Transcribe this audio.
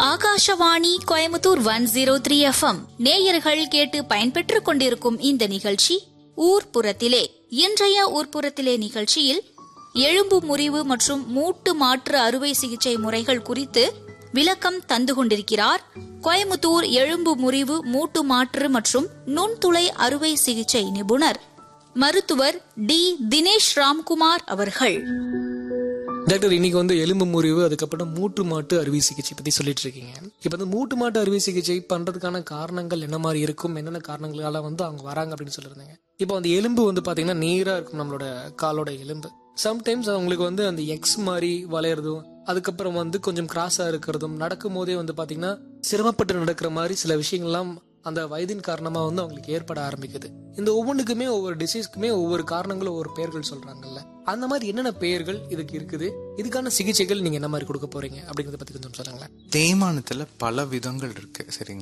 Akashvani Coimbatore one zero three FM நேயர்கள் கேட்டு பயன்பெற்றுக் கொண்டிருக்கும் இந்த நிகழ்ச்சி ஊர்ப்புறத்திலே இன்றைய ஊர்ப்புறத்திலே நிகழ்ச்சியில் எலும்பு முறிவு மற்றும் மூட்டு மாற்று அறுவை சிகிச்சை முறைகள் குறித்து விளக்கம் தந்து கொண்டிருக்கிறார் கோயமுத்தூர் எலும்பு முறிவு மூட்டு மாற்று மற்றும் நுண்துளை அறுவை சிகிச்சை நிபுணர் மருத்துவர் டி தினேஷ் ராம்குமார் அவர்கள் டாக்டர் இன்னைக்கு வந்து எலும்பு முறிவு அதுக்கப்புறம் மூட்டு மாட்டு அறுவை சிகிச்சை பத்தி சொல்லிட்டு இருக்கீங்க இப்போ வந்து மூட்டு மாட்டு அறுவை சிகிச்சை பண்றதுக்கான காரணங்கள் என்ன மாதிரி இருக்கும் என்னென்ன காரணங்களால வந்து அவங்க வராங்க அப்படின்னு சொல்லியிருந்தாங்க இப்போ அந்த எலும்பு வந்து பாத்தீங்கன்னா நேரா இருக்கும் நம்மளோட காலோட எலும்பு சம்டைம்ஸ் அவங்களுக்கு வந்து அந்த எக்ஸ் மாதிரி வளையறதும் அதுக்கப்புறம் வந்து கொஞ்சம் கிராஸா இருக்கிறதும் நடக்கும் போதே வந்து பாத்தீங்கன்னா சிரமப்பட்டு நடக்கிற மாதிரி சில விஷயங்கள்லாம் அந்த வயதின் காரணமா வந்து அவங்களுக்கு ஏற்பட ஆரம்பிக்குது இந்த ஒவ்வொன்றுக்குமே ஒவ்வொரு டிசீஸ்க்குமே ஒவ்வொரு காரணங்களும் ஒவ்வொரு பெயர்கள் சொல்றாங்கல்ல அந்த மாதிரி என்னென்ன பெயர்கள் இதுக்கு இருக்குது இதுக்கான சிகிச்சைகள் நீங்க என்ன மாதிரி கொடுக்க போறீங்க அப்படிங்கறத பத்தி கொஞ்சம் சொல்லுங்களேன் தேய்மானத்துல பல விதங்கள் இருக்கு சரிங்களா